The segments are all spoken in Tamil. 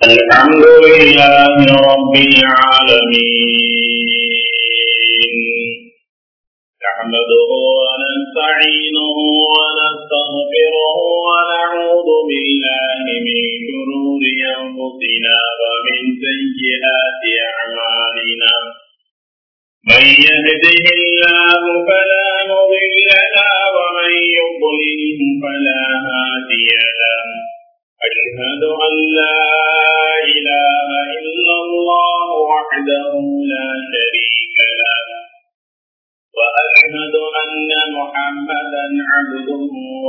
الحمد لله رب العالمين نحمده ونستعينه ونستغفره ونعوذ بالله من شرور انفسنا ومن سيئات اعمالنا من يهده الله فلا مضل له ومن يضلله فلا هادي له أشهد أن لا إله إلا الله وحده لا شريك له وأشهد أن محمدا عبده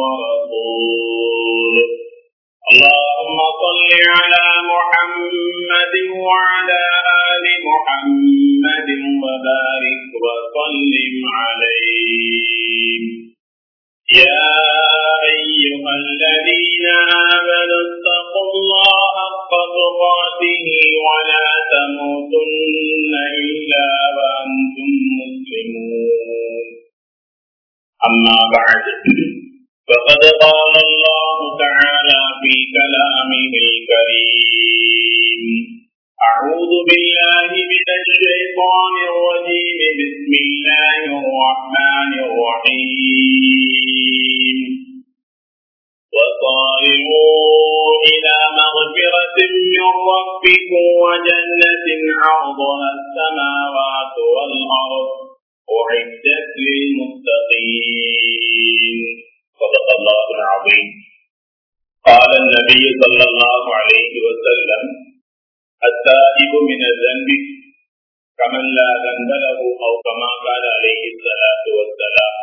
ورسوله اللهم صل على محمد وعلى آل محمد وبارك وسلم عليه يا أيها الذين آمنوا اتقوا الله حق تقاته ولا تموتن إلا وأنتم مسلمون أما بعد فقد قال الله تعالى في كلامه الكريم أعوذ بالله من الشيطان الرجيم بسم الله الرحمن الرحيم وصارعوا إلى مغفرة من ربكم وجنة عرضها السماوات والأرض أعدت للمتقين صدق الله العظيم قال النبي صلى الله عليه وسلم التائب من الذنب كمن لا ذنب له أو كما قال عليه الصلاة والسلام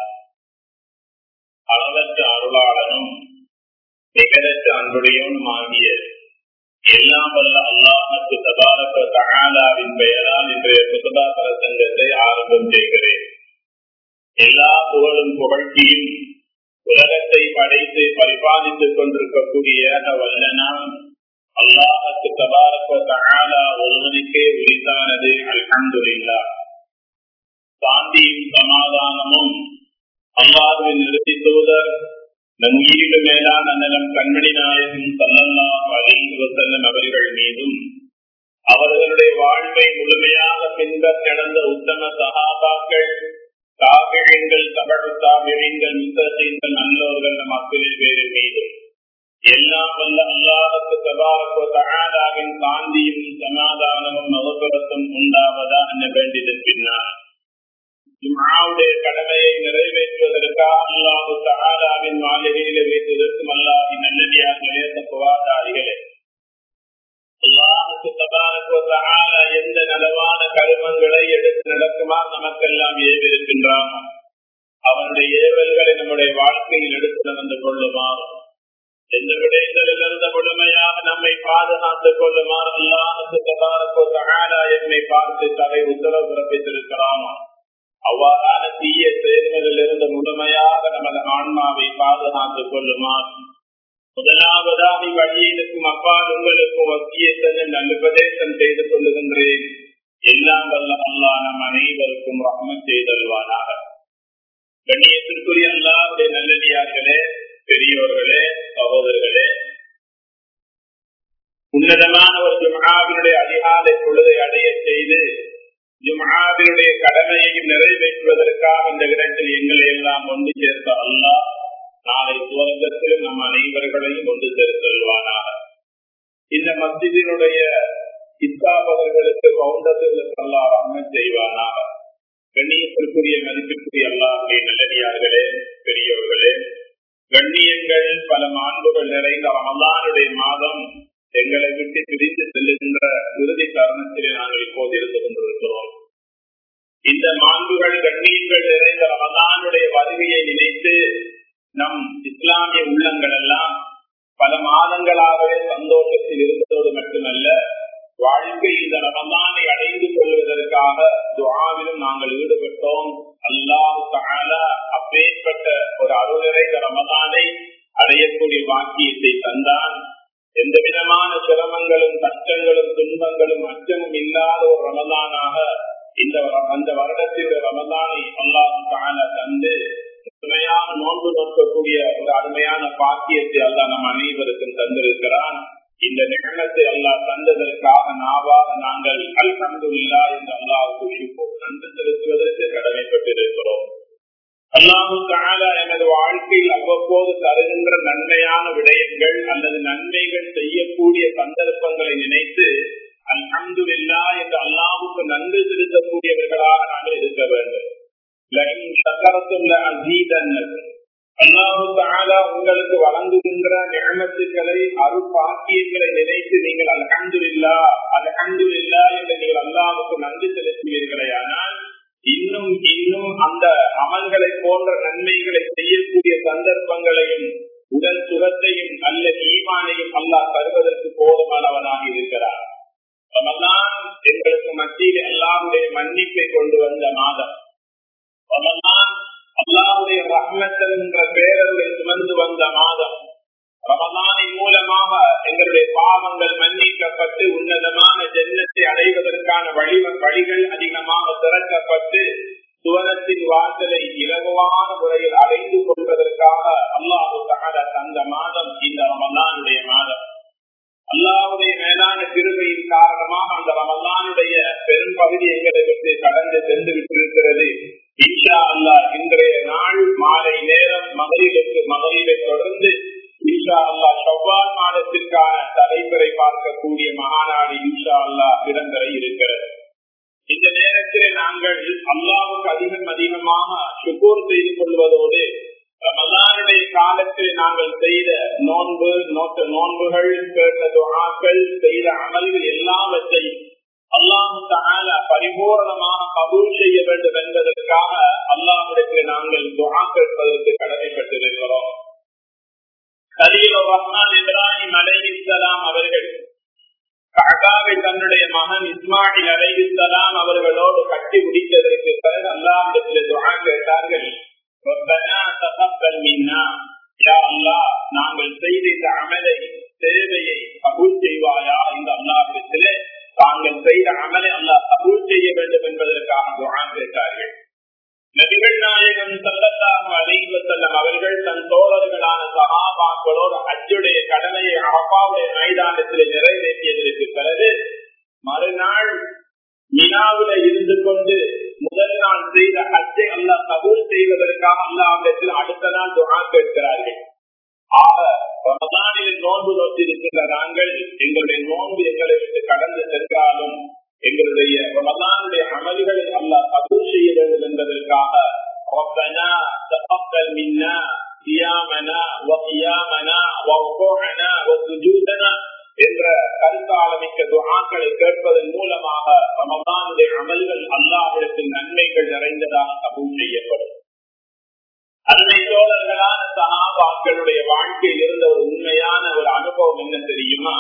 அளவற்ற அருளாளனும் நிகழற்ற அன்புடையவனும் ஆகிய எல்லாம் வல்ல அல்லாஹுக்கு தபாரக தகாலாவின் பெயரால் இன்றைய புத்தகா பிரசங்கத்தை ஆரம்பம் செய்கிறேன் எல்லா புகழும் புகழ்ச்சியும் உலகத்தை படைத்து பரிபாலித்துக் கொண்டிருக்கக்கூடிய வல்லனாம் அல்லாஹுக்கு தபாரக தகாலா ஒருவனுக்கே உரித்தானது அல்ஹம்துல்லா சாந்தியும் சமாதானமும் அல்லாஹுவின் நிறுத்தி தூதர் நம் உயிரிடு மேலான நலம் கண்மணி நாயகம் சல்லல்லா அலிஹி வசல்லம் அவர்கள் மீதும் அவர்களுடைய வாழ்வை முழுமையாக பின்பற்ற நடந்த உத்தம சகாபாக்கள் தாபிழங்கள் தமிழ் தாபிழங்கள் முத்தீன்கள் நல்லோர்கள் நம் அத்தனை பேரு மீதும் எல்லாம் வல்ல அல்லாஹுக்கு தபாரக்கோ தகாதாவின் சாந்தியும் சமாதானமும் மகபுரத்தும் உண்டாவதா என வேண்டியதன் பின்னால் ஜும்ஆவுடைய கடமையை நிறைவேற்றுவதற்காக அல்லாஹு தஆலாவின் மாளிகையில வைத்திருக்கும் அல்லாஹின் நல்லடியார்களே தப்புவாதாரிகளே அல்லாஹுக்கு தபாரக்கு தஆலா எந்த நலவான கருமங்களை எடுத்து நடக்குமாறு நமக்கெல்லாம் ஏவிருக்கின்றான் அவனுடைய ஏவல்களை நம்முடைய வாழ்க்கையில் எடுத்து நடந்து கொள்ளுமாறு எந்த விடயங்களில் இருந்த முழுமையாக நம்மை பாதுகாத்துக் கொள்ளுமாறு அல்லாஹுக்கு தபாரக்கு தஆலா என்னை பார்த்து தலை உத்தரவு பிறப்பித்திருக்கிறானோ அவ்வாறான தீய செயல்களில் இருந்து முழுமையாக நமது ஆன்மாவை பாதுகாத்துக் கொள்ளுமாறு முதலாவதாக வழியிலுக்கும் அப்பால் உங்களுக்கும் வக்கியத்தனை நல்லுபதேசம் செய்து கொள்ளுகின்றேன் எல்லாம் வல்ல அல்லா நம் அனைவருக்கும் ரஹ்மம் செய்தல்வானாக கண்ணியத்திற்குரிய அல்லாவுடைய நல்லடியார்களே பெரியோர்களே சகோதரர்களே உன்னதமான ஒரு ஜுமாவினுடைய அதிகாலை பொழுதை அடைய செய்து ஜுமாவினுடைய கடமையையும் நிறைவேற்றுவதற்காக இந்த இடத்தில் எங்களை எல்லாம் ஒன்று சேர்த்த அல்லா நாளை துவக்கத்தில் நம் அனைவர்களையும் ஒன்று சேர்த்தல்வானாக இந்த மத்தியினுடைய இஸ்தாபகர்களுக்கு பவுண்டர்களுக்கு அல்லா ரம்மன் செய்வானாக கண்ணியத்திற்குரிய மதிப்பிற்குரிய அல்லாவுடைய நல்லடியார்களே பெரியோர்களே கண்ணியங்கள் பல மாண்புகள் நிறைந்த ரமலானுடைய மாதம் எங்களை விட்டு பிரிந்து செல்லுகின்ற இறுதி தருணத்திலே நாங்கள் இப்போது இருந்து கொண்டிருக்கிறோம் இந்த மாண்புகள் கண்ணியங்கள் நிறைந்த ரமதானுடைய வருகையை நினைத்து நம் இஸ்லாமிய உள்ளங்கள் எல்லாம் பல மாதங்களாகவே சந்தோஷத்தில் இருந்ததோடு மட்டுமல்ல வாழ்க்கை இந்த ரமதானை அடைந்து கொள்வதற்காக துவாவிலும் நாங்கள் ஈடுபட்டோம் அல்லாஹு தாலா அப்பேற்பட்ட ஒரு அருளறைந்த ரமதானை அடையக்கூடிய வாக்கியத்தை தந்தான் எந்த விதமான சிரமங்களும் கஷ்டங்களும் துன்பங்களும் அச்சமும் இல்லாத ஒரு ரமதானாக இந்த அந்த வருடத்தில் ரமதானை அல்லாஹு தான தந்து உண்மையான நோன்பு நோக்கக்கூடிய ஒரு அருமையான பாக்கியத்தை அல்லா நம் அனைவருக்கும் தந்திருக்கிறான் இந்த நிகழ்த்தை அல்லா தந்த தந்ததற்காக நாவாக நாங்கள் அல்ஹம்துல்லா என்று அல்லாவுக்கு நன்றி செலுத்துவதற்கு கடமைப்பட்டிருக்கிறோம் அல்லாஹு தாலா எனது வாழ்க்கையில் அவ்வப்போது தருகின்ற நன்மையான விடயங்கள் அல்லது நன்மைகள் செய்யக்கூடிய சந்தர்ப்பங்களை நினைத்து அல்ஹம்து இல்லா என்று அல்லாவுக்கு நன்றி செலுத்தக்கூடியவர்களாக நாங்கள் இருக்க வேண்டும் அல்லாஹு தாலா உங்களுக்கு வழங்குகின்ற நியமத்துக்களை அருப்பாக்கியங்களை நினைத்து நீங்கள் அல்ஹந்து இல்லா அல்ஹந்து இல்லா என்று நீங்கள் அல்லாவுக்கு நன்றி செலுத்துவீர்களே ஆனால் இன்னும் இன்னும் அந்த அமல்களை போன்ற நன்மைகளை செய்யக்கூடிய சந்தர்ப்பங்களையும் உடல் சுகத்தையும் அல்ல ஈமானையும் அல்லாஹ் தருவதற்கு போதுமானவனாக இருக்கிறார் ரமலான் எங்களுக்கு மத்தியில் அல்லாவுடைய மன்னிப்பை கொண்டு வந்த மாதம் ரமலான் அல்லாவுடைய ரஹ்மத்தன் என்ற பேரருளை சுமந்து வந்த மாதம் ரமலானின் மூலமாக எங்களுடைய பாவங்கள் மன்னிக்கப்பட்டு உன்னதமான ஜென்னத்தை அடைவதற்கான வழி வழிகள் அதிகமாக திறக்கப்பட்டு சுவனத்தின் வாசலை இலகுவான முறையில் அடைந்து கொள்வதற்காக அல்லாஹு தகட தந்த மாதம் இந்த ரமலானுடைய மாதம் அல்லாவுடைய மேலான திருமையின் காரணமாக அந்த ரமலானுடைய பெரும்பகுதி எங்களை விட்டு கடந்து சென்று விட்டிருக்கிறது இன்ஷா அல்லா இன்றைய நாள் மாலை நேரம் மகளிருக்கு மகளிரை தொடர்ந்து இன்ஷா அல்லா செவ்வாய் மாதத்திற்கான தலைமுறை பார்க்கக்கூடிய மகாநாடு இன்ஷா அல்லா இடம்பெற இருக்கிறது இந்த நேரத்தில் நாங்கள் அல்லாவுக்கு அதிகம் அதிகமாக சுகூர் செய்து கொள்வதோடு ரமலானுடைய காலத்தில் நாங்கள் செய்த நோன்பு நோட்ட நோன்புகள் கேட்ட துணாக்கள் செய்த அமல்கள் எல்லாவற்றையும் அல்லாஹு தால பரிபூர்ணமாக கபூல் செய்ய வேண்டும் என்பதற்காக அல்லாஹிடத்தில் நாங்கள் துணா கேட்பதற்கு கடமைப்பட்டிருக்கிறோம் கலீல் ரஹ்மான் இப்ராஹிம் அலைஹிஸ்ஸலாம் அவர்கள் காகாவை தன்னுடைய மகன் இஸ்மாயில் அலைஹிஸ்ஸலாம் அவர்களோடு கட்டி முடித்ததற்கு பிறகு அல்லாஹிடத்தில் துணா கேட்டார்கள் ربنا تقبل منا يا الله நாங்கள் செய்த இந்த அமலை சேவையை கபூல் செய்வாயா இந்த அல்லாஹிடத்திலே தாங்கள் செய்த அமலை அல்லாஹ் கபூல் செய்ய வேண்டும் என்பதற்காக துஆ கேட்டார்கள் நபிகள் நாயகம் சல்லல்லாஹு அலைஹி வஸல்லம் அவர்கள் தன் தோழர்களான சஹாபாக்களோடு ஹஜ்ஜுடைய கடமையை அரபாவுடைய மைதானத்தில் நிறைவேற்றியதற்கு பிறகு மறுநாள் மினாவில இருந்து கொண்டு முதல் நாள் செய்த ஹஜ்ஜை அல்லாஹ் கபூல் செய்வதற்காக அல்லாஹிடத்தில் அடுத்த நாள் துணா கேட்கிறார்கள் ஆக ரமதானில் நோன்பு நோற்றிருக்கின்ற நாங்கள் எங்களுடைய நோன்பு எங்களை விட்டு கடந்து சென்றாலும் எங்களுடைய ரமதானுடைய அமல்களை அல்லாஹ் கபூல் செய்ய வேண்டும் என்பதற்காக ربنا تقبل منا صيامنا وقيامنا وركوعنا وسجودنا என்ற கருத்தாளமிக்க துஆக்களை கேட்பதன் மூலமாக ரமதானுடைய அமல்கள் அல்லாஹிடத்தில் நன்மைகள் நிறைந்ததாக கபூல் செய்யப்படும் அன்னை தோழர்களான சகாபாக்களுடைய வாழ்க்கையில் இருந்த ஒரு உண்மையான ஒரு அனுபவம் என்ன தெரியுமா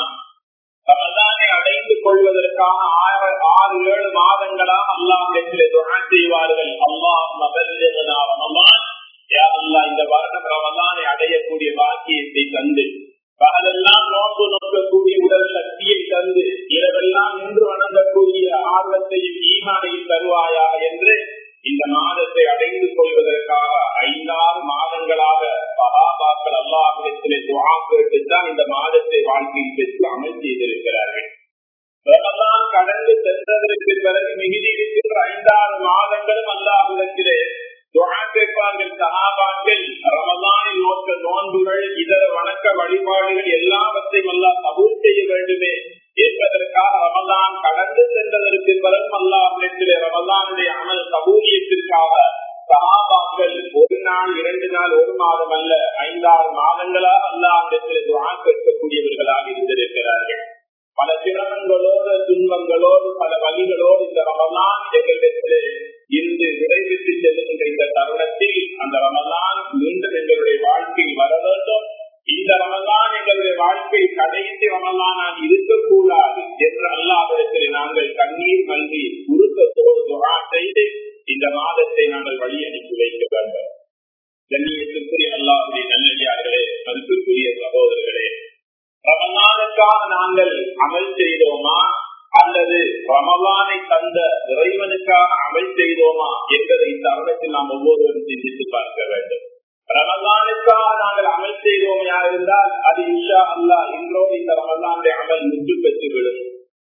ரமதானை அடைந்து கொள்வதற்காக ஆறு ஆறு ஏழு மாதங்களாக அல்லாஹிடத்திலே துணா செய்வார்கள் அல்லாஹ் மபல்லிகனா ரமலான் யா அல்லாஹ் இந்த வருடம் ரமதானை அடையக்கூடிய பாக்கியத்தை தந்து பகலெல்லாம் நோக்கு நோக்கக்கூடிய உடல் சக்தியை தந்து இரவெல்லாம் நின்று வணங்கக்கூடிய ஆர்வத்தையும் ஈமானையும் தருவாயா என்று இந்த மாதத்தை அடைந்து கொள்வதற்காக ஐந்தாறு மாதங்களாக சகாபாக்கள் அல்லாஹிடத்திலே துவா கேட்டுத்தான் இந்த மாதத்தை வாழ்க்கையில் பெற்று அமல் செய்திருக்கிறார்கள் ரமலான் கடந்து சென்றதற்கு பிறகு மிகுதி இருக்கின்ற ஐந்தாறு மாதங்களும் அல்லாஹிடத்திலே துவா கேட்பார்கள் சகாபாக்கள் ரமலானில் நோக்க நோன்புகள் இதர வணக்க வழிபாடுகள் எல்லாவற்றையும் எல்லாம் கபூல் செய்ய வேண்டுமே என்பதற்காக ரமலான் கடந்து சென்றதற்கு பிறகு அல்லாஹிடத்திலே ரமலானுடைய அமல் கபூலியத்திற்காக சகாபாக்கள் ஒரு நாள் இரண்டு நாள் ஒரு மாதம் அல்ல ஐந்தாறு மாதங்களாக அல்லாஹிடத்திலே துவா கேட்கக்கூடியவர்களாக இருந்திருக்கிறார்கள் பல சிரமங்களோடு துன்பங்களோடு பல வழிகளோடு இந்த ரமலான் எங்களிடத்திலே இன்று நிறைவேற்றி செல்லுகின்ற இந்த தருணத்தில் அந்த ரமலான் மீண்டும் எங்களுடைய வாழ்க்கையில் வர வேண்டும் இந்த ரமலான் எங்களுடைய வாழ்க்கை கடைசி ரமலானாக இருக்கக்கூடாது என்று அல்லாவிடத்தில் நாங்கள் கண்ணீர் மல்கி உருக்கத்தோடு துவா செய்து இந்த மாதத்தை நாங்கள் வழி அனுப்பி வைக்க வேண்டும் கண்ணியத்திற்குரிய அல்லாவுடைய நல்லடியார்களே மதிப்பிற்குரிய சகோதரர்களே ரமலானுக்காக நாங்கள் அமல் செய்தோமா அல்லது ரமலானை தந்த இறைவனுக்காக அமல் செய்தோமா என்பதை இந்த தருணத்தில் நாம் ஒவ்வொருவரும் சிந்தித்து பார்க்க வேண்டும் ரமலானுக்காக நாங்கள் அமல் செய்தோமையா இருந்தால் அது இஷா அல்லா இன்றோடு இந்த ரமலானுடைய அமல் முற்று பெற்றுவிடும்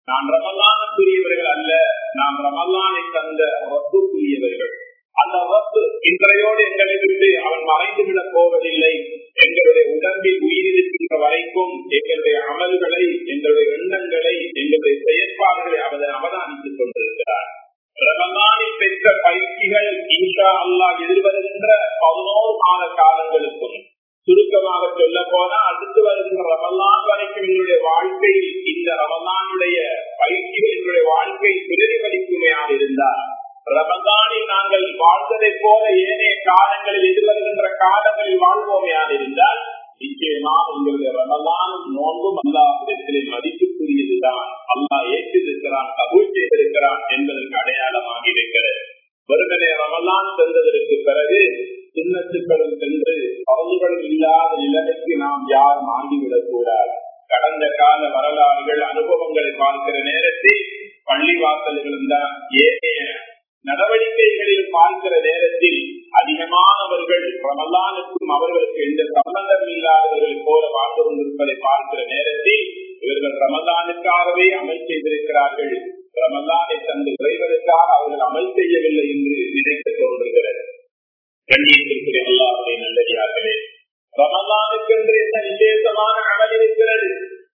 நான் ரமலானுக்குரியவர்கள் அல்ல நாம் ரமலானை தந்த ரப்புக்குரியவர்கள் அந்த ரப்பு இன்றையோடு எங்களை விட்டு அவன் மறைந்து விடப் போவதில்லை எங்களுடைய உடம்பில் உயிரிழக்கின்ற வரைக்கும் எங்களுடைய அமல்களை எங்களுடைய எண்ணங்களை எங்களுடைய செயற்பாடுகளை அவன் அவதானித்துக் கொண்டிருக்கிறார் ரமலானில் பெற்ற பயிற்சிகள் இன்ஷா அல்லா எதிர்வருகின்ற பதினோரு மாத காலங்களுக்கும் சுருக்கமாக சொல்ல போனா அடுத்து வருகின்ற ரமலான் வரைக்கும் எங்களுடைய வாழ்க்கையில் இந்த ரமலானுடைய பயிற்சிகள் எங்களுடைய வாழ்க்கை பிரதிபலிக்குமையாக இருந்தால் ரமதானில் நாங்கள் வாழ்ந்ததை போல ஏனைய காலங்களில் எதிர்வருகின்ற காலங்களில் வாழ்வோமையாக இருந்தால் நிச்சயமாக எங்களுடைய ரமலானும் நோன்பும் அல்லாஹிடத்திலே மதிப்புக்குரியதுதான் அல்லாஹ் ஏற்றிருக்கிறான் கபூல் செய்திருக்கிறான் என்பதற்கு அடையாளமாக இருக்கிறது வெறுமனே ரமலான் சென்றதற்கு பிறகு சின்னத்துக்களும் சென்று பகுதிகளும் இல்லாத நிலைமைக்கு நாம் யார் மாண்டிவிடக் கூடாது கடந்த கால வரலாறுகள் அனுபவங்களை பார்க்கிற நேரத்தில் பள்ளிவாசல்களும் தான் ஏனைய நடவடிக்கைகளில் பார்க்கிற நேரத்தில் அதிகமானவர்கள் ரமலானுக்கும் அவர்களுக்கு எந்த சம்பந்தம் இல்லாதவர்கள் போல வாழ்ந்து கொண்டிருப்பதை பார்க்கிற நேரத்தில் இவர்கள் ரமலானுக்காகவே அமல் செய்திருக்கிறார்கள் ரமலானை தந்து விரைவதற்காக அவர்கள் அமல் செய்யவில்லை என்று நினைக்க தோன்றுகிறது கண்ணியத்திற்குரிய அல்லாவுடைய நல்லடியார்களே ரமலானுக்கென்று என்ன விசேஷமான அமல் இருக்கிறது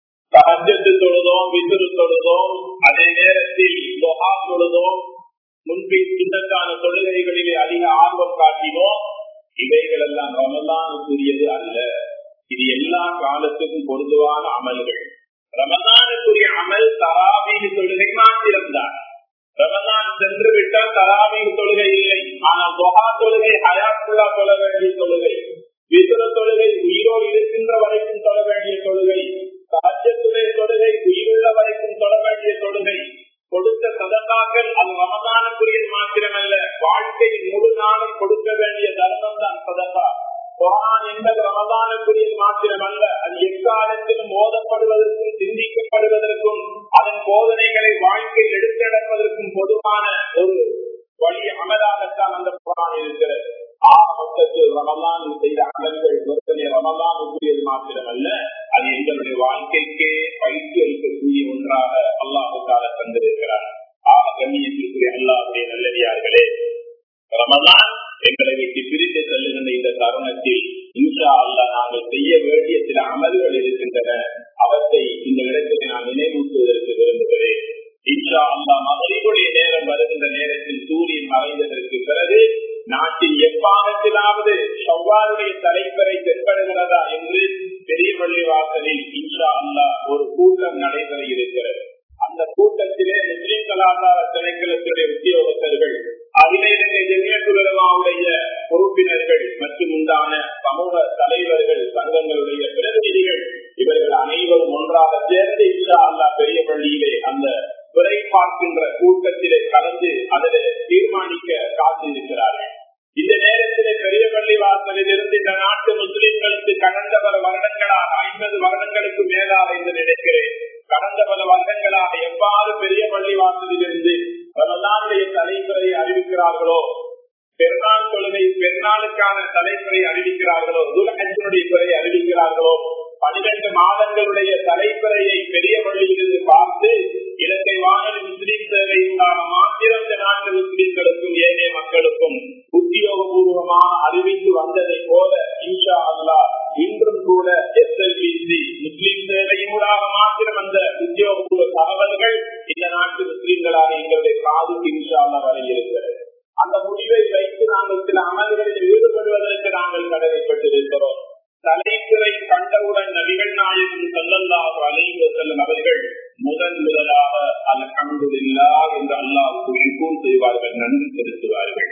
சகஜத்து தொழுதோம் விசிறு தொழுதோம் அதே நேரத்தில் லொஹா தொழுதோம் முன்பின் சின்னக்கான தொழுகைகளிலே அதிக ஆர்வம் காட்டினோம் இவைகள் எல்லாம் ரமலானுக்குரியது அல்ல இது எல்லா காலத்துக்கும் பொருந்துவான அமல்கள் ரமலானுக்குரிய அமல் தராபீக தொழுகை மாத்திரம்தான் ரமலான் சென்று விட்டால் தராபீக தொழுகை இல்லை ஆனால் தொகா தொழுகை ஹயாத்துல்லா தொழ வேண்டிய தொழுகை விசுர தொழுகை உயிரோடு இருக்கின்ற வரைக்கும் தொழ வேண்டிய தொழுகை சகஜத்துடைய தொழுகை உயிருள்ள வரைக்கும் தொழ வேண்டிய தொழுகை கொடுத்த சதக்காக்கள் அது ரமதானுக்குரியது மாத்திரமல்ல வாழ்க்கையின் முழு நாளும் கொடுக்க வேண்டிய தர்மம் தான் சதக்கா குரான் என்பது ரமதானுக்குரியது மாத்திரமல்ல அது எக்காலத்திலும் ஓதப்படுவதற்கும் சிந்திக்கப்படுவதற்கும் அதன் போதனைகளை வாழ்க்கையில் எடுத்து நடப்பதற்கும் பொதுவான ஒரு வழி அமலாகத்தான் அந்த குரான் இருக்கிறது ஆரம்பத்தில் ரமலான் செய்த அமல்கள் ஒருத்தனை ரமலானுக்குரியது மாத்திரமல்ல அது எங்களுடைய வாழ்க்கைக்கே பயிற்சி அளிக்கக்கூடிய ஒன்றாக அல்லாஹுக்காக தந்திருக்கிறார் ஆக கண்ணியத்திற்குரிய அல்லாஹுடைய நல்லடியார்களே ரமலான் எங்களை விட்டு பிரித்து செல்லுகின்ற இந்த தருணத்தில் இன்ஷா அல்லா நாங்கள் செய்ய வேண்டிய சில அமல்கள் இருக்கின்றன அவற்றை இந்த இடத்தில் நான் நினைவூட்டுவதற்கு விரும்புகிறேன் இன்ஷா அல்லா மகளிருடைய நேரம் வருகின்ற நேரத்தில் சூரியன் மறைந்ததற்கு பிறகு நாட்டின் எப்பாகத்திலாவது செவ்வாருடைய தலைப்பறை தென்படுகிறதா என்று பெரிய பள்ளிவாசலில் இன்ஷா அல்லா ஒரு கூட்டம் நடைபெற இருக்கிறது அந்த கூட்டத்திலே முஸ்லிம் கலாச்சார திணைக்களத்துடைய உத்தியோகத்தர்கள் அகில இலங்கை ஜெமியத்துலமாவுடைய பொறுப்பினர்கள் மற்றும் உண்டான சமூக தலைவர்கள் சங்கங்களுடைய பிரதிநிதிகள் இவர்கள் அனைவரும் ஒன்றாக சேர்ந்து இன்ஷா அல்லா பெரிய பள்ளியிலே அந்த துறை பார்க்கின்ற கூட்டத்திலே கலந்து அதில் தீர்மானிக்க காத்திருக்கிறார்கள் இந்த நேரத்திலே பெரிய பள்ளி வாசலில் இருந்து இந்த நாட்டு முஸ்லிம்களுக்கு கடந்த பல வருடங்களாக ஐம்பது வருடங்களுக்கு மேலாக என்று நினைக்கிறேன் கடந்த பல வருடங்களாக எவ்வாறு பெரிய பள்ளி வாசலில் இருந்து ரமலானுடைய தலைமுறை அறிவிக்கிறார்களோ பெருநாள் தொழுகை பெருநாளுக்கான தலைமுறை அறிவிக்கிறார்களோ துலகத்தினுடைய துறை அறிவிக்கிறார்களோ பனிரெண்டு மாதங்களுடைய தலைப்புறையை பெரிய பள்ளியிலிருந்து பார்த்து இலங்கை வானொலி முஸ்லீம் சேவை உண்டான மாத்திரம் இந்த நாட்டு முஸ்லீம்களுக்கும் ஏனைய மக்களுக்கும் உத்தியோகபூர்வமாக அறிவித்து வந்ததை போல இன்ஷா அல்லா இன்றும் கூட எஸ்எல்பிசி முஸ்லீம் சேவையூடாக மாத்திரம் அந்த உத்தியோகபூர்வ தகவல்கள் இந்த நாட்டு முஸ்லீம்களாக எங்களுடைய காதுக்கு இன்ஷா அல்லா வரை இருக்கிறது அந்த முடிவை வைத்து நாங்கள் சில அமல்களில் ஈடுபடுவதற்கு நாங்கள் கடமைப்பட்டிருக்கிறோம் தலைப்புரை கண்டவுடன் நபிகள் நாயகம் செல்லல்லாக அலைந்து செல்லும் அவர்கள் முதன் முதலாக அல்ஹம்துல்லா என்று அல்லாவுக்கு ஷுக்கூர் செய்வார்கள் நன்றி செலுத்துவார்கள்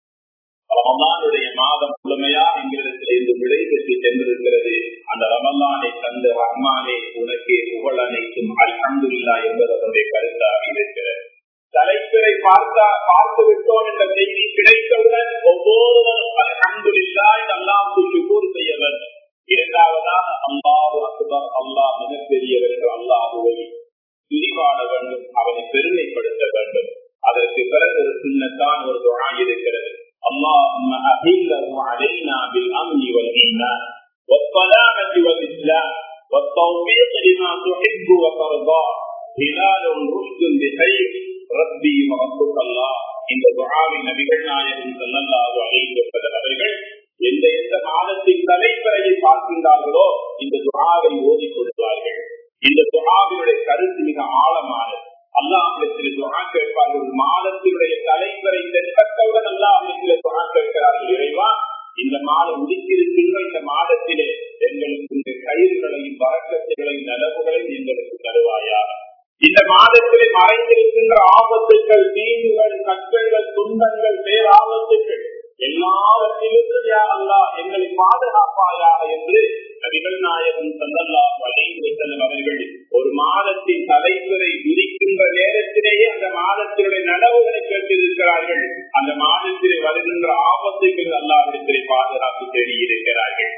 ரமலானுடைய மாதம் முழுமையா எங்களிடத்தில் இருந்து விடை பெற்று சென்றிருக்கிறது அந்த ரமலானை தந்த ரஹ்மானே உனக்கே புகழ் அனைத்தும் அல்ஹம்துல்லா என்பது அவருடைய கருத்தாக இருக்கிறது தலைப்பிறை பார்த்தா பார்த்து விட்டோம் என்ற செய்தி கிடைத்தவுடன் ஒவ்வொருவரும் அல்ஹம்துல்லா என்று அல்லாவுக்கு ஷுக்கூர் செய்ய வேண்டும் இரண்டாவதாக அல்லாஹு அக்பர் அல்லாஹ் மிகப்பெரியவர் என்று அல்லாஹுவை துதிபாட வேண்டும் அவனை பெருமைப்படுத்த வேண்டும் அதற்கு பிறகு ஒரு சின்னத்தான் ஒரு துணா இருக்கிறது اللهم أهله علينا بالأمن والإيمان والسلامة والإسلام والتوفيق لما تحب وترضى ஹிலாலும் ருஷ்தும் திசையும் ரப்பி மகத்துக்கல்லா இந்த துஆவை நபிகள் நாயகம் ஸல்லல்லாஹு அலைஹி வஸல்லம் அவர்கள் எந்த எந்த மாதத்தின் தலைப்பறையை பார்க்கின்றார்களோ இந்த துஆவை ஓதிக் கொடுப்பார்கள் இந்த துஆவினுடைய கருத்து மிக ஆழமானது அல்லாஹிடத்தில் துஆ கேட்பார்கள் மாதத்தினுடைய தலைவரை தென்பட்டவுடன் அல்லாஹிடத்தில் துஆ கேட்கிறார்கள் இறைவா இந்த மாதம் முடித்திருக்கின்ற இந்த மாதத்திலே எங்களுக்கு இந்த கயிறுகளையும் வரக்கத்துகளையும் நலவுகளையும் எங்களுக்கு தருவாயா இந்த மாதத்திலே மறைந்திருக்கின்ற ஆபத்துக்கள் தீங்குகள் கற்கள்கள் துன்பங்கள் பேராபத்துக்கள் எல்லாவற்றிலிருந்து யா அல்லா எங்களை பாதுகாப்பாயாக என்று நபிகள் நாயகம் சல்லல்லா செல்லும் அவர்கள் ஒரு மாதத்தின் தலைமுறை விதிக்கின்ற நேரத்திலேயே அந்த மாதத்தினுடைய நடவுகளை கேட்டிருக்கிறார்கள் அந்த மாதத்திலே வருகின்ற ஆபத்துகள் அல்லாவிடத்திலே பாதுகாப்பு தேடியிருக்கிறார்கள்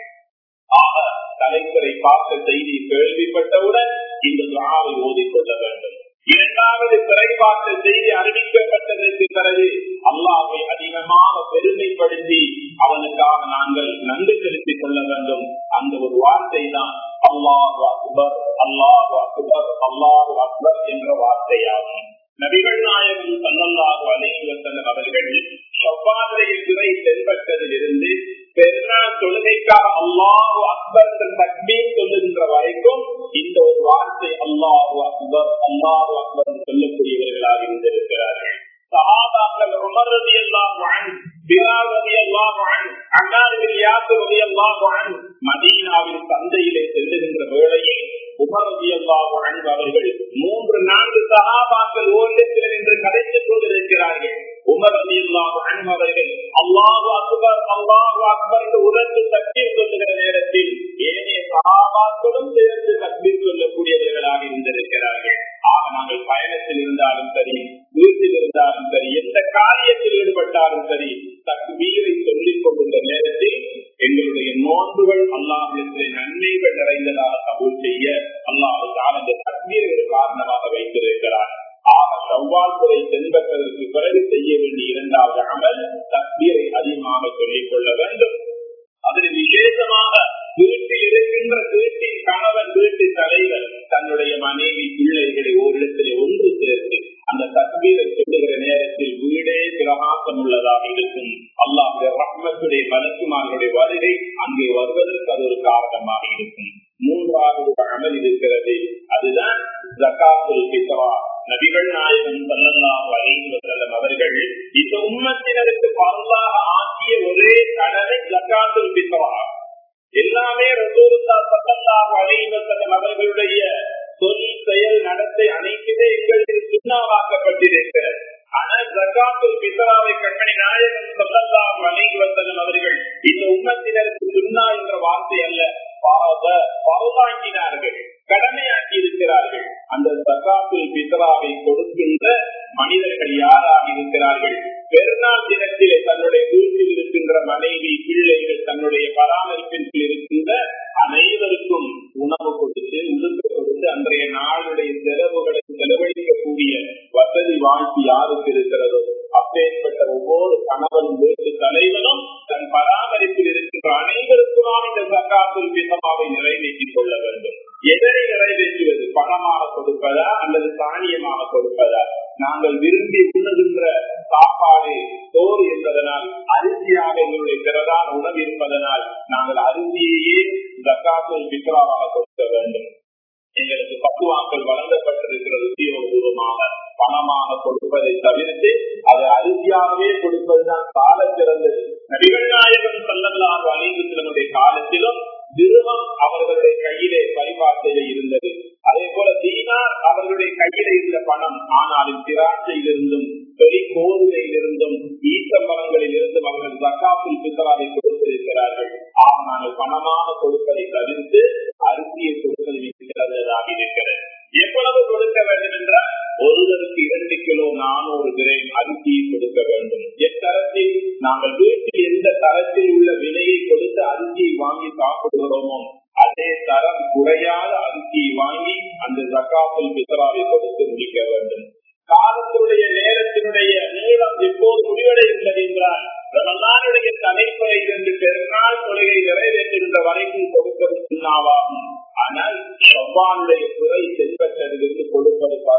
ஆக தலைமுறை பார்த்த செய்தி கேள்விப்பட்டவுடன் இந்த துவாவை ஓதிக்கொள்ள வேண்டும் இரண்டாவது பிறை பார்த்த செய்தி அறிவிக்கப்பட்டதற்கு பிறகு அல்லாவை அதிகமாக பெருமைப்படுத்தி அவனுக்காக நாங்கள் நன்றி செலுத்திக் கொள்ள வேண்டும் அந்த ஒரு வார்த்தை தான் அல்லாஹ் அக்பர் அல்லாஹ் அக்பர் அல்லாஹ் அக்பர் என்ற வார்த்தையாகும் நபிகள் நாயகம் சல்லல்லாஹு அலைஹி வஸல்லம் அவர்கள் ஷவ்வாலையில் துறை தென்பட்டதிலிருந்து பெருநாள் தொழுகைக்காக அல்லாஹு அக்பர் என்ற தக்பீர் சொல்லுகின்ற வரைக்கும் இந்த ஒரு வார்த்தை அல்லாஹு அக்பர் அல்லாஹு அக்பர் சொல்லக்கூடியவர்களாக இருந்திருக்கிறார்கள் சஹாபாக்கள் உமர் ரதி அல்லாஹ் பிலால் ரதி அல்லாஹ் அண்ணார் பின் யாசர் ரதி அல்லாஹ் மதீனாவின் சந்தையிலே செல்லுகின்ற வேளையில் உமர் ரதி அல்லாஹ் அவர்கள் மூன்று நான்கு சஹாபாக்கள் ஓரிடத்தில் நின்று கதைத்துக் கொண்டிருக்கிறார்கள் உமர் ரதி அல்லாஹ் அவர்கள் அல்லாஹு அக்பர் அல்லாஹு அக்பர் என்று உணர்ந்து தக்பீர் சொல்லுகிற நேரத்தில் ஏனைய சஹாபாக்களும் சேர்ந்து தக்பீர் சொல்லக்கூடியவர்களாக இருந்திருக்கிறார்கள் ஆக நாங்கள் பயணத்தில் இருந்தாலும் சரி வீட்டில் இருந்தாலும் சரி எந்த காரியத்தில் ஈடுபட்டாலும் சரி தக்பீரை சொல்லிக் கொண்டுள்ள நேரத்தில் எங்களுடைய நோன்புகள் அல்லாஹிடத்திலே நன்மைகள் நிறைந்ததாக கபூல் செய்ய அல்லாஹ் அந்த தக்பீர்கள் காரணமாக வைத்திருக்கிறார் ஆக செவ்வால் துறை தென்பட்டதற்கு பிறகு செய்ய வேண்டிய இரண்டாவது அமல் தக்பீரை அதிகமாக சொல்லிக் கொள்ள வேண்டும் அதில் விசேஷமாக வீட்டில் இருக்கின்ற வீட்டின் கணவன் வீட்டு தலைவர் தன்னுடைய மனைவி பிள்ளைகளை ஓரிடத்திலே ஒன்று சேர்த்து அந்த தக்பீரை சொல்லுகிற நேரத்தில் வீடே பிரகாசம் உள்ளதாக இருக்கும் அல்லாஹுடைய ரஹ்மத்துடைய மலக்குமார்களுடைய வருகை அங்கே வருவதற்கு அது ஒரு காரணமாக இருக்கும் மூன்றாவது அமல் இருக்கிறது அதுதான் ஜக்காத்துல் பித்ரா நபிகள் நாயகம் சல்லல்லாஹு அலைஹி வஸல்லம் அவர்கள் இந்த உம்மத்தினருக்கு பரவாக ஆக்கிய ஒரே கடனை ஜக்காத்துல் பித்ரா எல்லாமே ரசூலுல்லா சல்லல்லாஹு அலைஹி வஸல்லம் அவர்களுடைய சொல் செயல் நடத்தை அனைத்துமே எங்களுக்கு சுண்ணாவாக்கப்பட்டிருக்கிறது ஆனால் ஜக்காத்துல் பித்ராவை கண்மணி நாயகம் சல்லல்லாஹு அலைஹி வஸல்லம் அவர்கள் இந்த உம்மத்தினருக்கு சுண்ணா என்ற வார்த்தை அல்ல பரவாக்கினார்கள் கடமையாக்கி இருக்கிறார்கள் அந்த சகாத்துல் பித்ராவை கொடுக்கின்ற மனிதர்கள் யாராக இருக்கிறார்கள் பெருநாள் தினத்திலே தன்னுடைய வீட்டில் இருக்கின்ற மனைவி பிள்ளைகள் தன்னுடைய பராமரிப்பில் இருக்கின்ற அனைவருக்கும் உணவு கொடுத்து உடுக்க கொடுத்து அன்றைய நாளுடைய செலவுகளை செலவழிக்கக்கூடிய வசதி வாழ்க்கை யாருக்கு இருக்கிறதோ அப்பேற்பட்ட ஒவ்வொரு கணவன் வீட்டு தலைவனும் தன் பராமரிப்பில் இருக்கின்ற அனைவருக்குமாக இந்த சக்காத்துல் பித்தமாவை நிறைவேற்றிக் கொள்ள வேண்டும் எதனை நிறைவேற்றுவது பணமாக கொடுப்பதா அல்லது தானியமாக கொடுப்பதா நாங்கள் விரும்பி உண்ணுகின்ற சாப்பாடு சோறு என்பதனால் அரிசியாக எங்களுடைய பிரதான உணவு இருப்பதனால் நாங்கள் அரிசியையே ஜக்காத்துல் பித்ராவாக கொடுக்க வேண்டும் எங்களுக்கு பக்குவாக்கள் வழங்கப்பட்டிருக்கிறது உத்தியோகபூர்வமாக பணமாக கொடுப்பதை தவிர்த்து அது அரிசியாகவே கொடுப்பதுதான் கால சிறந்தது நபிகள் நாயகம் சல்லல்லாஹு அலைவசனுடைய காலத்திலும் திருமம் அவர்களுடைய கையிலே பரிபார்த்தையில இருந்தது அதே போல தீனார் அவர்களுடைய கையில இருந்த பணம் ஆனாலும் திராட்சையில் இருந்தும் பெரிய கோதுமையில் இருந்தும் ஈட்டமரங்களில் இருந்தும் அவர்கள் ஜக்காப்பில் பித்தராவை கொடுத்திருக்கிறார்கள் ஆக நாங்கள் பணமாக கொடுப்பதை தவிர்த்து அரிசியை கொடுப்பது இருக்கிறதாக இருக்கிறது எவ்வளவு கொடுக்க வேண்டும் என்றால் ஒருவருக்கு இரண்டு கிலோ நானூறு கிராம் அரிசியை கொடுக்க வேண்டும் எத்தரத்தில் நாங்கள் வீட்டில் எந்த தரத்தில் உள்ள விலையை கொடுத்து அரிசியை வாங்கி சாப்பிடுகிறோமோ அதே தரம் குறையாத அரிசியை வாங்கி அந்த ஜக்காத்தில் பித்தராவை கொடுத்து முடிக்க வேண்டும் காலத்தினுடைய நேரத்தினுடைய நீளம் எப்போது முடிவடைகின்றது என்றால் ரமலானுடைய தலைப்பறை இருந்து பெருநாள் தொலையை நிறைவேற்றுகின்ற வரைக்கும் கொடுப்பது சுண்ணாவாகும் ஆனால் செவ்வானுடைய துறை செல்வத்திலிருந்து கொடுப்பது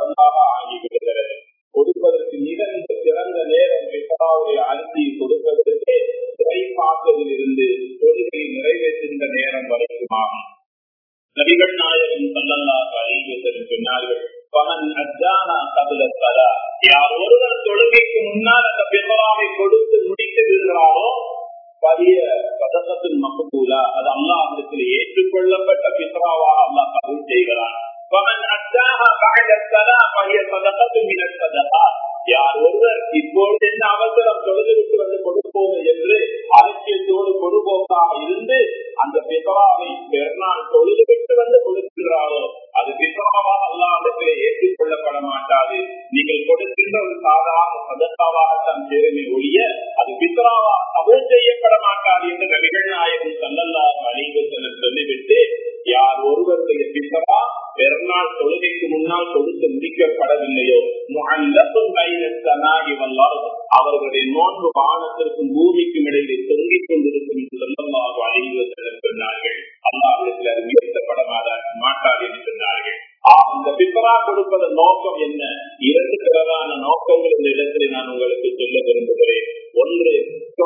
இருந்து தொழுகை நிறைவேற்றுகின்ற நேரம் வரைக்கும் ஆகும் நபிகள் நாயகம் சல்லல்லாஹு அலைஹி வஸல்லம் சொன்னார்கள் பமன் அஜானா கபில சலா யார் ஒருவர் தொழுகைக்கு முன்னால் அந்த பிறராவை கொடுத்து முடித்து விடுகிறாரோ பரிய பதக்கத்தின் மகபூலா அது அல்லாஹிடத்தில் ஏற்றுக்கொள்ளப்பட்ட பித்ராவாக அல்லாஹ் கபூல் செய்கிறான் பமன் அஜானா بعد الصلاه فهي صدقه من الصدقات யார் ஒருவர் இப்பொழுது என்ன அவசரம் தொழுதுவிட்டு வந்து கொடுப்போம் என்று அரசியத்தோடு பொதுபோக்காக இருந்து அந்த பிசவாவை பெருநாள் தொழுதுவிட்டு வந்து கொடுக்கிறாரோ அது பிசவாவா அல்லாவிடத்திலே ஏற்றுக்கொள்ளப்பட மாட்டாது நீங்கள் கொடுக்கின்ற ஒரு சாதாரண சதத்தாவாகத்தான் சேருமே ஒழிய அது பிசவாவா கபூல் செய்யப்பட மாட்டாது என்று நபிகள் நாயகம் சல்லல்லா அலிவசன சொல்லிவிட்டு யார் ஒருவருடைய பிசவா பெருநாள் தொழுகைக்கு முன்னால் கொடுத்து முடிக்கப்படவில்லையோ முகல்லத்தும் அவர்களுடைய நோன்பு வானத்திற்கும் பூமிக்கும் இடையிலே தொங்கிக் கொண்டிருக்கும் என்று சொல்லமாக அழிவுவதற்கு சொன்னார்கள் அல்லாவிடத்தில் அது உயர்த்தப்பட மாட்டாது என்று சொன்னார்கள் அந்த பித்தரா கொடுப்பதன் நோக்கம் என்ன இரண்டு பிரதான நோக்கங்கள் இந்த இடத்திலே நான் உங்களுக்கு சொல்ல விரும்புகிறேன் ஒன்று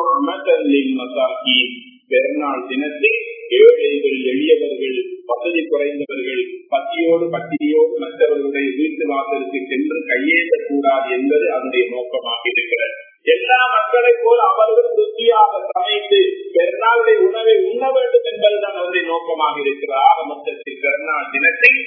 பெருநாள் தினத்தில் ஏழைகள் எளியவர்கள் வசதி குறைந்தவர்கள் பசியோடு பட்டினியோடு மற்றவர்களுடைய வீட்டு வாசலுக்கு சென்று கையேற்றக்கூடாது என்பது அதனுடைய நோக்கமாக இருக்கிறது எல்லா மக்களை போல் அவர்கள் ருச்சியாக சமைத்து பெருநாளுடைய உணவை உண்ண வேண்டும் என்பதுதான் அதனுடைய நோக்கமாக இருக்கிறது ஆக மொத்தத்தில் பெருநாள் தினத்தில்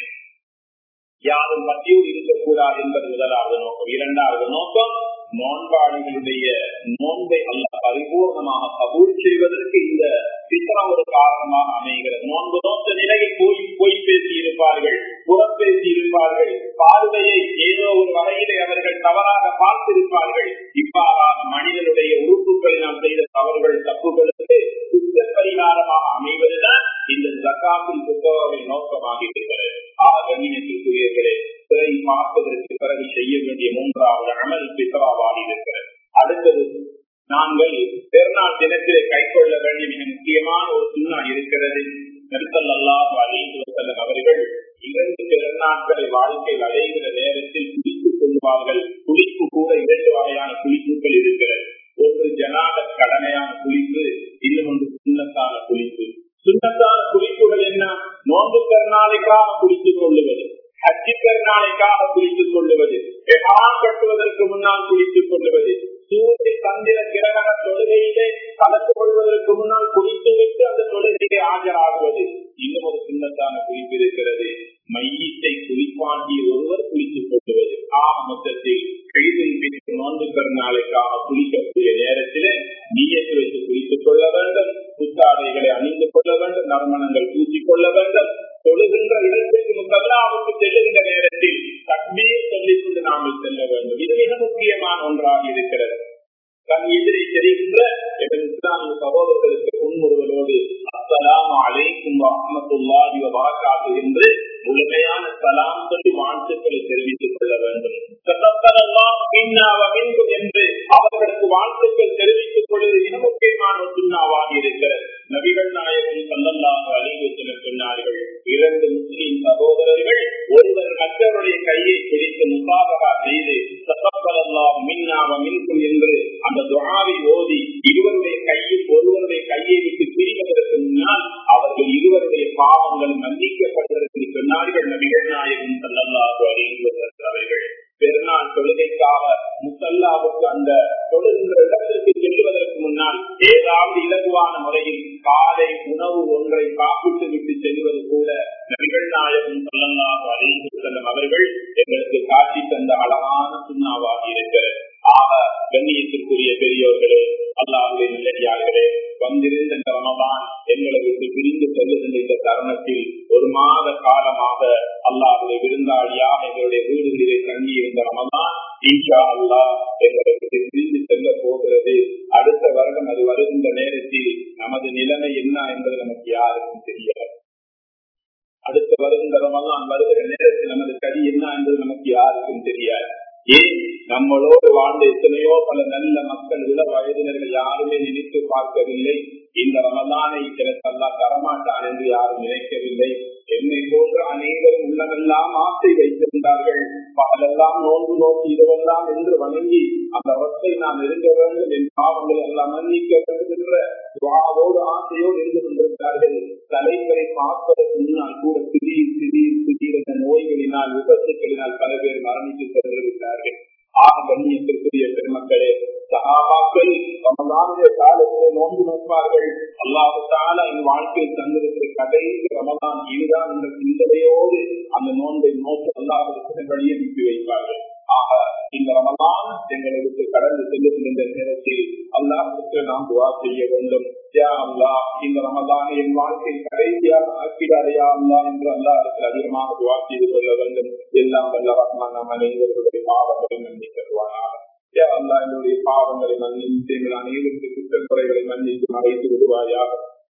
யாரும் பட்டியோடு இருக்கக்கூடாது என்பது முதலாவது நோக்கம் இரண்டாவது நோக்கம் நோன்பாளிகளுடைய நோன்பை அல்ல பரிபூர்ணமாக கபூல் செய்வதற்கு இந்த பித்தனா ஒரு காரணமாக அமைகிறது நோன்பு நோக்க நிலையில் போய் போய் பேசி இருப்பார்கள் புறம் பேசி இருப்பார்கள் பார்வையை ஏதோ ஒரு வகையிலே அவர்கள் தவறாக பார்த்திருப்பார்கள் இவ்வாறாக மனிதனுடைய உறுப்புகளை நாம் செய்த தவறுகள் தப்புகளுக்கு குற்ற பரிகாரமாக அமைவதுதான் இந்த ஜக்காத்தின் புத்தகங்களின் நோக்கமாக இருக்கிறது ஆகணியத்திற்குரியர்களே சிறை பார்ப்பதற்கு பிறகு செய்ய வேண்டிய மூன்றாவது அமல் பித்தராவாடி இருக்கிறது அடுத்தது நாங்கள் பெருநாள் தினத்திலே கைக்கொள்ள வேண்டிய மிக முக்கியமான ஒரு சுண்ணா இருக்கிறது நெருக்கல்லாஹ் அலிவசல்லம் அவர்கள் இரண்டு பெருநாட்களை வாழ்க்கையில் அடைகிற நேரத்தில் குளித்துக் கொள்வார்கள் குளிப்பு கூட இரண்டு வகையான குளிப்புகள் இருக்கிறது ஒன்று ஜனாத கடமையான குளிப்பு இன்னும் ஒன்று சுண்ணத்தான குளிப்பு சுண்ணத்தான குளிப்புகள் என்ன நோன்பு பெருநாளைக்காக குளித்துக் கொள்ளுவது ஹஜ்ஜி பெருநாளைக்காக குளித்துக் கொள்ளுவது கட்டுவதற்கு முன்னால் குளித்துக் கொள்ளுவது சூரிய சந்திர கிரகண தொழுகையிலே கலந்து கொள்வதற்கு முன்னால் குளித்துவிட்டு அந்த தொழுகையை ஆஜராகுவது இன்னும் ஒரு சின்னத்தான குறிப்பு இருக்கிறது மையத்தை குளிப்பாண்டி ஒருவர் குளித்துக் கொள்வது ஆக மொத்தத்தில் கைதில் பிடித்து நோன்பு பெருநாளைக்காக குளிக்கக்கூடிய நேரத்திலே நீயத்து வைத்து குளித்துக் கொள்ள வேண்டும் புத்தாடைகளை அணிந்து கொள்ள வேண்டும் நறுமணங்கள் பூசிக் கொள்ள வேண்டும் தொழுகின்ற இடத்திற்கு முதலாவுக்கு செல்லுகின்ற நேரத்தில் தண்ணீர் சொல்லிக் கொண்டு நாங்கள் செல்ல வேண்டும் இது மிக முக்கியமான ஒன்றாக இருக்கிறது தன் எதிரை தெரிகின்ற எங்கள் இஸ்லாமிய சகோதரர்களுக்கு முன்முறுவதோடு அஸ்லாம் அலைக்கும் ரஹமத்துல்லாஹி வரகாத்து என்று முழுமையான சலாம் சொல்லி வாழ்த்துக்களை தெரிவித்துக் கொள்ள வேண்டும் என்று அவர்களுக்கு வாழ்த்துக்கள் தெரிவித்துக் கொள்வது மிக முக்கியமான சுண்ணாவாக இருக்கிறது நபிகள் நாயகம் சல்லல்லாக அழிவு சொன்னார்கள் இரண்டு முஸ்லிம் சகோதரர்கள் ஒருவர் மற்றவருடைய கையை பிடித்து முசாபகா செய்து சத்தப்பலல்லா மின்னாவ மின்கும் என்று அந்த துவாவை ஓதி இருவருடைய கையில் ஒருவருடைய கையை விட்டு பிரிவதற்கு முன்னால் அவர்கள் இருவருடைய பாவங்கள் மன்னிக்கப்பட்டதற்கு சொன்னார்கள் நபிகள் நாயகம் சல்லல்லாக அழிவு அவர்கள் பெருநாள் தொழுகைக்காக முசல்லாவுக்கு அந்த தொழுகின்ற இடத்திற்கு செல்வதற்கு முன்னால் ஏதாவது இலகுவான முறையில் காலை உணவு ஒன்றை சாப்பிட்டு விட்டு செல்வது கூட நபிகள் நாயகம் சொல்லலாம் அறிந்து செல்லும் அவர்கள் எங்களுக்கு காட்சி தந்த அழகான சுண்ணாவாக இருக்கிறது ஆக கண்ணியத்திற்குரிய பெரியோர்களே அல்லாவுடைய நிலையார்களே வந்திருந்த இந்த ரமதான் எங்களை விட்டு பிரிந்து செல்லுகின்ற இந்த தருணத்தில் ஒரு மாத காலமாக அல்லாவுடைய விருந்தாளியாக எங்களுடைய வீடுகளிலே தங்கி இருந்த ரமதான் ஈஷா அல்லா எங்களை விட்டு பிரிந்து செல்ல போகிறது அடுத்த வருடம் அது வருகின்ற நேரத்தில் நமது நிலைமை என்ன என்பது நமக்கு யாருக்கும் தெரியாது அடுத்த வருகின்ற ரமதான் வருகிற நேரத்தில் நமது கதி என்ன என்பது நமக்கு யாருக்கும் தெரியாது ஏன் நம்மளோடு வாழ்ந்த எத்தனையோ பல நல்ல மக்கள் இள வயதினர்கள் யாருமே நினைத்து பார்க்கவில்லை இந்த ரமதானை எனக்கு அல்லா தரமாட்டான் என்று யாரும் நினைக்கவில்லை என்னை போன்ற அனைவரும் உள்ளமெல்லாம் ஆசை வைத்திருந்தார்கள் பகலெல்லாம் நோன்பு நோக்கி இதுவெல்லாம் என்று வணங்கி அந்த ரத்தை நாம் நெருங்க வேண்டும் என் பாவங்களை எல்லாம் மன்னிக்க வேண்டும் என்ற துவாவோடு ஆசையோடு இருந்து கொண்டிருந்தார்கள் தலைவரை பார்ப்பதற்கு முன்னால் கூட திடீர் திடீர் திடீர் என்ற நோய்களினால் விபத்துக்களினால் பல பேர் மரணித்து சென்றிருக்கிறார்கள் ஆக கண்ணியத்திற்குரிய பெருமக்களே சகாபாக்கள் ரமதானுடைய காலத்திலே நோன்பு நோப்பார்கள் அல்லாஹு தால என் வாழ்க்கையில் தந்திருக்கிற கடைசி ரமதான் இதுதான் என்ற சிந்தனையோடு அந்த நோன்பை நோக்கி அல்லாஹ் வழியை அனுப்பி வைப்பார்கள் ஆக இந்த ரமதான் எங்களை விட்டு கடந்து செல்லுகின்ற நேரத்தில் அல்லாஹுக்கு நாம் துவா செய்ய வேண்டும் யா அல்லா இந்த ரமதான் என் வாழ்க்கை கடைசியாக ஆக்கிடாரையா அல்லா என்று அல்லாஹுக்கு அதிகமாக துவா செய்து கொள்ள வேண்டும் எல்லாம் வல்ல ரஹ்மான் நம் அனைவர்களுடைய பாவங்களை மன்னிக்க தருவானாக யா அல்லா என்னுடைய பாவங்களை மன்னித்து எங்கள் அனைவருக்கு குற்றக்குறைகளை மன்னித்து மறைத்து விடுவாயாக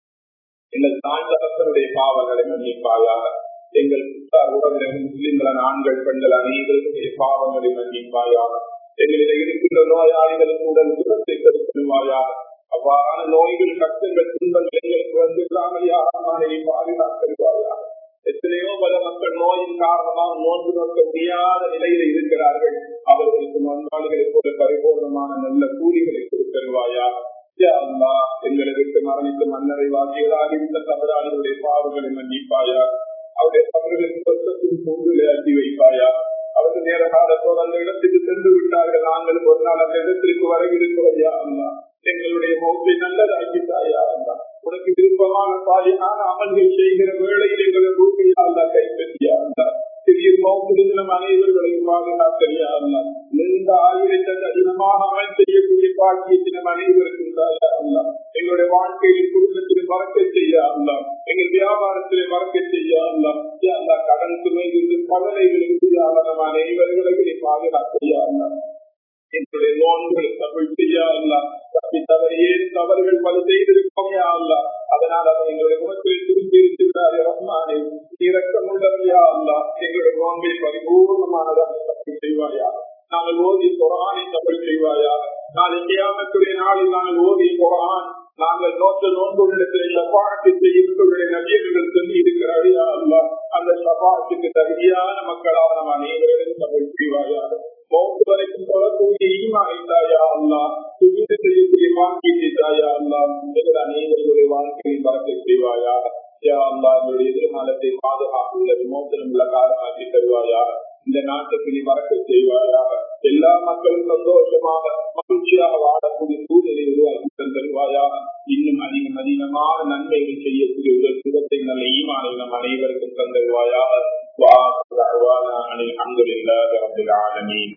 எங்கள் தாழ்ந்தவர்களுடைய பாவங்களை மன்னிப்பாயாக எங்கள் உறவினர்கள் முஸ்லிம்களான ஆண்கள் பெண்கள் அனைவருடைய பாவங்களை மன்னிப்பாயாக எங்களிடம் இருக்கின்ற நோயாளிகளுக்கு உடல் சுரத்தை கருத்துவாயாக அவ்வாறான நோய்கள் கஷ்டங்கள் துன்பங்கள் எங்களுக்கு வந்து விடாமல் யாரை பாதுகாத்தருவாயாக எத்தனையோ பல மக்கள் நோயின் காரணமாக நோன்பு நோக்க முடியாத நிலையில இருக்கிறார்கள் அவர்களுக்கு நோன்பாளிகளைப் போல பரிபூர்ணமான நல்ல கூலிகளை கொடுத்தருவாயா அல்லா எங்களை விட்டு மரணித்து மன்னரை வாசிகளாக இந்த தவறாளிகளுடைய பாவங்களை மன்னிப்பாயா அவருடைய தவறுகளின் சொத்தத்தின் பூண்டுகளை அட்டி வைப்பாயா அவர்கள் நேர காலத்தோடு அந்த இடத்துக்கு சென்று விட்டார்கள் நாங்கள் ஒரு நாள் அந்த இடத்திற்கு வரவிருக்கிறோம் அல்லா எங்களுடைய மௌத்தை நல்லதாக்கி தாயா அல்லா உனக்கு விருப்பமான தாயான அமல்கள் செய்கிற வேளையில் எங்களை பூமியா அல்லா கைப்பற்றியா அல்லா திடீர் மௌத்தில் நம் அனைவர்களையும் பாதுகாத்தறியா அல்லா நீண்ட ஆயுளத்தை கடினமாக அமல் செய்யக்கூடிய பாக்கியத்தை நம் அனைவருக்கும் தாயா அல்லா எங்களுடைய வாழ்க்கையில் குடும்பத்தில் மறக்க செய்ய அல்லா எங்கள் வியாபாரத்திலே மறக்க செய்ய அல்லா அல்லா கடன் சுமையிலிருந்து பலனைகளிலிருந்து நம் அனைவர்களையும் பாதுகாத்தறியா அல்லா எங்களுடைய நோன்களை தமிழ் செய்ய அல்லா தப்பி தவறியே தவறுகள் பல செய்திருக்கோம் அல்லா அதனால் அதை எங்களுடைய முகத்தில் திரும்பி இருக்கிறாரே ரஹ்மானே இறக்கம் உள்ளவையா அல்லா எங்களுடைய நோன்பை பரிபூர்ணமானதாக தமிழ் செய்வாயா நாங்கள் ஓதி குரானை தமிழ் செய்வாயா நாளை கியாமத்துடைய நாளில் நாங்கள் ஓதி குரான் நாங்கள் நோற்ற நோன்புகளிடத்தில் சபாட்டு செய்யுடைய நபியர்கள் சொல்லி இருக்கிறாரியா அல்லா அந்த சபாட்டுக்கு தகுதியான மக்களாக நம் அனைவரும் தமிழ் செய்வாயா மௌத்து வரைக்கும் சொல்லக்கூடிய ஈமானித்தாயா அல்லா சுஜீது செய்யக்கூடிய வாழ்க்கையை தாயா அல்லா எங்கள் அனைவருடைய வாழ்க்கையை பறக்க செய்வாயா யா அல்லா என்னுடைய எதிர்காலத்தை பாதுகாப்புள்ள விமோசனம் உள்ள காலமாக்கி தருவாயா இந்த நாட்டுக்கு நீ மறக்க செய்வாயாக எல்லா மக்களும் சந்தோஷமாக மகிழ்ச்சியாக வாழக்கூடிய சூழ்நிலை உருவாக்கி தருவாயாக இன்னும் அதிகம் அதிகமான நன்மைகள் செய்யக்கூடிய ஒரு சுகத்தை நல்ல ஈமானை நம் அனைவருக்கும் தந்தருவாயாக الحمد لله رب العالمين